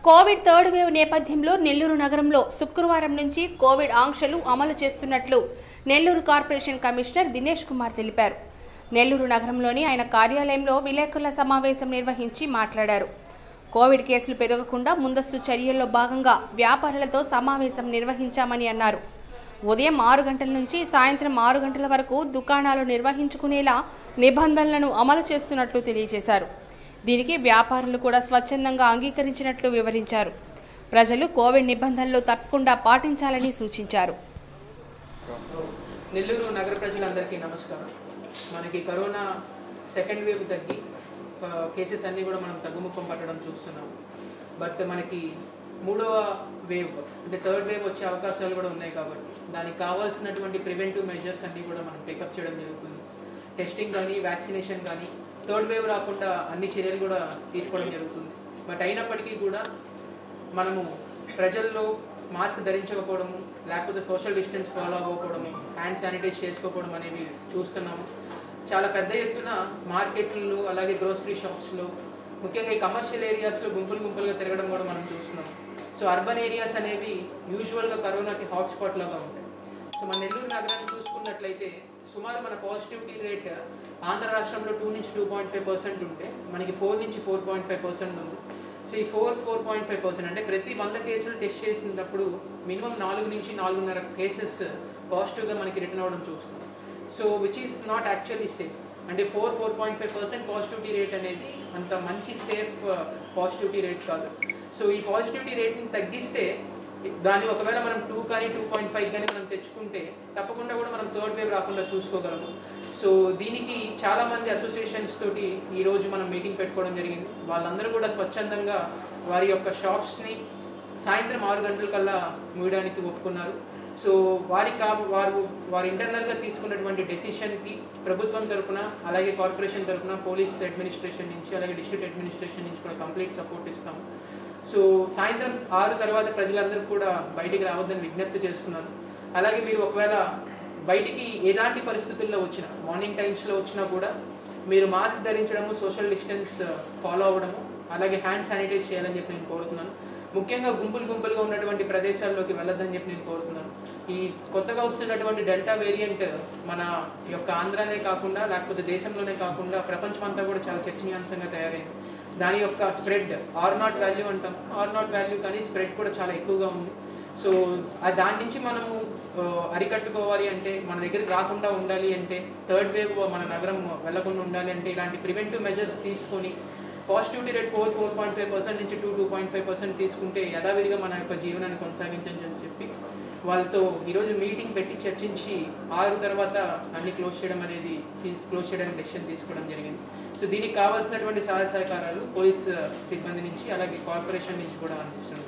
Covid third wave నేపథ్యంలో నెల్లూరు నగరంలో శుక్రవారం నుంచి కోవిడ్ ఆంక్షలు అమలు చేస్తున్నట్లు నెల్లూరు కార్పొరేషన్ కమిషనర్ దినేష్ కుమార్ తెలిపారు నెల్లూరు నగరంలోని ఆయన కార్యాలయంలో విలేకరుల సమావేశం నిర్వహించి మాట్లాడారు కోవిడ్ కేసులు పెరగకుండా ముందస్తు చర్యల్లో భాగంగా వ్యాపారులతో సమావేశం నిర్వహించామని అన్నారు ఉదయం ఆరు గంటల నుంచి సాయంత్రం ఆరు గంటల వరకు దుకాణాలు నిర్వహించుకునేలా నిబంధనలను అమలు చేస్తున్నట్లు తెలియజేశారు దీనికి వ్యాపారులు కూడా స్వచ్ఛందంగా అంగీకరించినట్లు వివరించారు ప్రజలు కోవిడ్ నిబంధనలు తప్పకుండా పాటించాలని సూచించారు నెల్లూరు నగర ప్రజలందరికీ నమస్కారం మనకి కరోనా సెకండ్ వేవ్ తగ్గి ఆ, కేసెస్ అన్నీ కూడా మనం తగ్గుముఖం పట్టడం చూస్తున్నాం బట్ మనకి మూడవ వేవ్ అంటే థర్డ్ వేవ్ వచ్చే అవకాశాలు కూడా ఉన్నాయి కాబట్టి దానికి కావాల్సినటువంటి ప్రివెంటివ్ మెజర్స్ అన్నీ కూడా మనం టేకప్ చేయడం జరుగుతుంది టెస్టింగ్ కానీ వ్యాక్సినేషన్ కానీ థర్డ్ వేవ్ రాకుండా అన్ని చర్యలు కూడా తీసుకోవడం జరుగుతుంది బట్ అయినప్పటికీ కూడా మనము ప్రజల్లో మాస్క్ ధరించకపోవడము లేకపోతే సోషల్ డిస్టెన్స్ ఫాలో అవ్వకపోవడము హ్యాండ్ శానిటైజ్ చేసుకోకపోవడం అనేవి చూస్తున్నాము చాలా పెద్ద ఎత్తున మార్కెట్లలో అలాగే గ్రోసరీ షాప్స్లో ముఖ్యంగా ఈ కమర్షియల్ ఏరియాస్లో గుంపులు గుంపులుగా తిరగడం కూడా మనం చూస్తున్నాం సో అర్బన్ ఏరియాస్ అనేవి యూజువల్గా కరోనాకి హాట్స్పాట్ లాగా ఉంటాయి సో మన నెల్లూరు నగరాన్ని చూసుకున్నట్లయితే సుమారు మన పాజిటివిటీ రేట్ ఆంధ్ర రాష్ట్రంలో టూ నుంచి టూ పాయింట్ ఫైవ్ పర్సెంట్ ఉంటే మనకి ఫోర్ నుంచి ఫోర్ పాయింట్ ఫైవ్ పర్సెంట్ ఉంది సో ఈ four four point five percent అంటే ప్రతి వంద కేసులు టెస్ట్ చేసినప్పుడు మినిమం నాలుగు నుంచి నాలుగున్నర కేసెస్ పాజిటివ్గా మనకి రిటర్న్ అవ్వడం చూస్తున్నాం so which is not actually safe అంటే four four point five percent positivity rate అనేది అంత మంచి సేఫ్ పాజిటివిటీ రేట్ కాదు సో ఈ పాజిటివిటీ రేట్ని తగ్గిస్తే దాన్ని ఒకవేళ మనం టూ కానీ టూ పాయింట్ ఫైవ్ కానీ మనం తెచ్చుకుంటే తప్పకుండా కూడా మనం థర్డ్ వేవ్ రాకుండా చూసుకోగలము సో దీనికి చాలా మంది అసోసియేషన్స్ తోటి ఈ రోజు మనం మీటింగ్ పెట్టుకోవడం జరిగింది వాళ్ళందరూ కూడా స్వచ్ఛందంగా వారి యొక్క షాప్స్ని సాయంత్రం ఆరు గంటల కల్లా మూయడానికి ఒప్పుకున్నారు సో వారి కా వారు వారు ఇంటర్నల్గా తీసుకున్నటువంటి డెసిషన్కి ప్రభుత్వం తరపున అలాగే కార్పొరేషన్ తరపున పోలీస్ అడ్మినిస్ట్రేషన్ నుంచి అలాగే డిస్ట్రిక్ట్ అడ్మినిస్ట్రేషన్ నుంచి కూడా కంప్లీట్ సపోర్ట్ ఇస్తాం సో సాయంత్రం ఆరు తర్వాత ప్రజలందరూ కూడా బయటికి రావద్దని విజ్ఞప్తి చేస్తున్నాను అలాగే మీరు ఒకవేళ బయటికి ఎలాంటి పరిస్థితుల్లో వచ్చినా మార్నింగ్ టైమ్స్లో వచ్చినా కూడా మీరు మాస్క్ ధరించడము సోషల్ డిస్టెన్స్ ఫాలో అవ్వడము అలాగే హ్యాండ్ శానిటైజ్ చేయాలని చెప్పి నేను కోరుతున్నాను ముఖ్యంగా గుంపులు గుంపులుగా ఉన్నటువంటి ప్రదేశాల్లోకి వెళ్ళొద్దని చెప్పి నేను కోరుతున్నాను ఈ కొత్తగా వస్తున్నటువంటి డెల్టా వేరియంట్ మన యొక్క ఆంధ్రానే కాకుండా లేకపోతే దేశంలోనే కాకుండా ప్రపంచం అంతా కూడా చాలా చర్చనీయాంశంగా తయారైంది దాని యొక్క స్ప్రెడ్ ఆర్ నాట్ వాల్యూ అంటాం ఆర్ నాట్ వాల్యూ కానీ స్ప్రెడ్ కూడా చాలా ఎక్కువగా ఉంది సో ఆ దాని నుంచి మనము ఆ, అరికట్టుకోవాలి అంటే మన దగ్గరికి రాకుండా ఉండాలి అంటే థర్డ్ వేవ్ మన నగరం వెళ్లకుండా ఉండాలి అంటే ఇలాంటి ప్రివెంటివ్ మెజర్స్ తీసుకొని positivity rate four four point five percent నుంచి two two point five percent తీసుకుంటే యథావిధిగా మన యొక్క జీవనాన్ని కొనసాగించని చెప్పి చెప్పి వాళ్ళతో ఈరోజు మీటింగ్ పెట్టి చర్చించి ఆరు తర్వాత అన్ని క్లోజ్ చేయడం అనేది క్లోజ్ చేయడానికి డెసిషన్ తీసుకోవడం జరిగింది సో దీనికి కావాల్సినటువంటి సహాయ సహకారాలు పోలీస్ సిబ్బంది నుంచి అలాగే కార్పొరేషన్ నుంచి కూడా అందిస్తుంది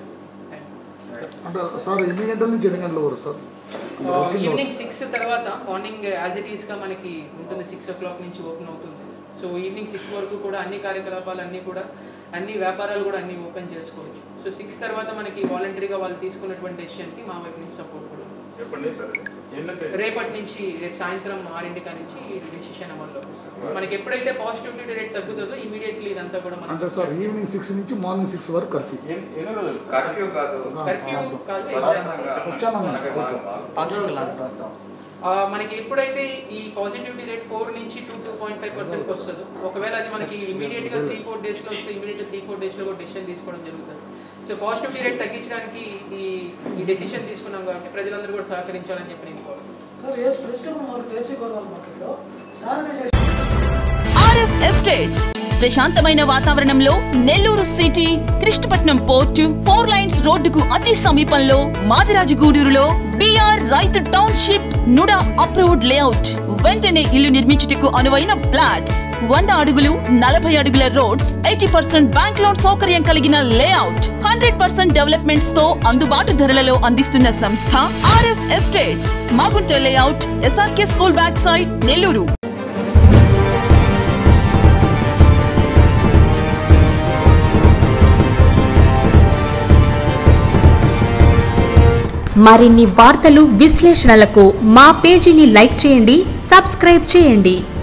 అంటే సార్ ఎన్ని గంటల నుంచి ఎన్ని గంటల వరకు సార్ ఈవినింగ్ సిక్స్ తర్వాత మార్నింగ్ యాజ్ ఇట్ ఈస్గా మనకి ఉంటుంది సిక్స్ ఓ క్లాక్ నుంచి ఓపెన్ అవుతుంది సో ఈవినింగ్ సిక్స్ వరకు కూడా అన్ని కార్యకలాపాలు అన్నీ కూడా అన్ని వ్యాపారాలు కూడా అన్ని ఓపెన్ చేసుకోవచ్చు సో సిక్స్ తర్వాత మనకి వాలంటరీగా వాళ్ళు తీసుకున్నటువంటి డెసిషన్కి మా వైపు నుంచి సపోర్ట్ కూడా ఉంది. చెప్పండి సార్ ఎన్నో తేదీ? రేపటి నుంచి రేపు సాయంత్రం ఆరింటికా నుంచి డెసిషన్ అమల్లో వస్తుంది మనకి ఎప్పుడైతే పాజిటివిటీ రేట్ తగ్గుతుందో ఇమీడియట్లీ ఇదంతా కూడా అంటే మనకి సార్ ఈవినింగ్ సిక్స్ నుంచి మార్నింగ్ సిక్స్ వరకు కర్ఫ్యూ ఎన్ని ఎన్ని రోజులు సార్? కర్ఫ్యూ కాదు కర్ఫ్యూ కాదు స్వచ్ఛందంగా స్వచ్ఛందంగా. మనకి మనం- ఆ, మనకి ఎప్పుడైతే ఈ పాజిటివిటీ రేట్ ఫోర్ నుంచి two two point five percent వస్తుందో ఒకవేళ అది మనకి ఇమీడియట్ గా త్రీ ఫోర్ డేస్ లో వస్తే ఇమీడియట్ త్రీ ఫోర్ డేస్ లో కూడా డెసిషన్ తీసుకోవడం జరుగుతుంది సో పాజిటివిటీ రేట్ తగ్గించడానికి ఈ ఈ డెసిషన్ తీసుకున్నాం కాబట్టి ప్రజలందరూ కూడా సహకరించాలని చెప్పి నేను కోరుతున్నాను sir A vegetable market AC Godavari మార్కెట్లో శానిటైజేషన్ ఆర్ఎస్ ఎస్టేట్స్ ప్రశాంతమైన వాతావరణంలో Nellore city Krishnapatnam port four lines రోడ్డుకు అతి సమీపంలో మాదిరాజగూడూరులో బిఆర్ రైతు టౌన్షిప్ నుడా అప్రూవ్డ్ లేఅవుట్ వెంటనే ఇల్లు నిర్మించుటకు అనువైన ప్లాట్స్ వంద అడుగులు నలభై అడుగుల roads eighty percent bank loan సౌకర్యం కలిగిన లేఅవుట్ హండ్రెడ్ పర్సెంట్ డెవలప్మెంట్స్ తో అందుబాటు ధరలలో అందిస్తున్న సంస్థ RS estates Magunta layout SRK school back side Nellore మరిన్ని వార్తలు విశ్లేషణలకు మా పేజీని లైక్ చేయండి సబ్స్క్రైబ్ చేయండి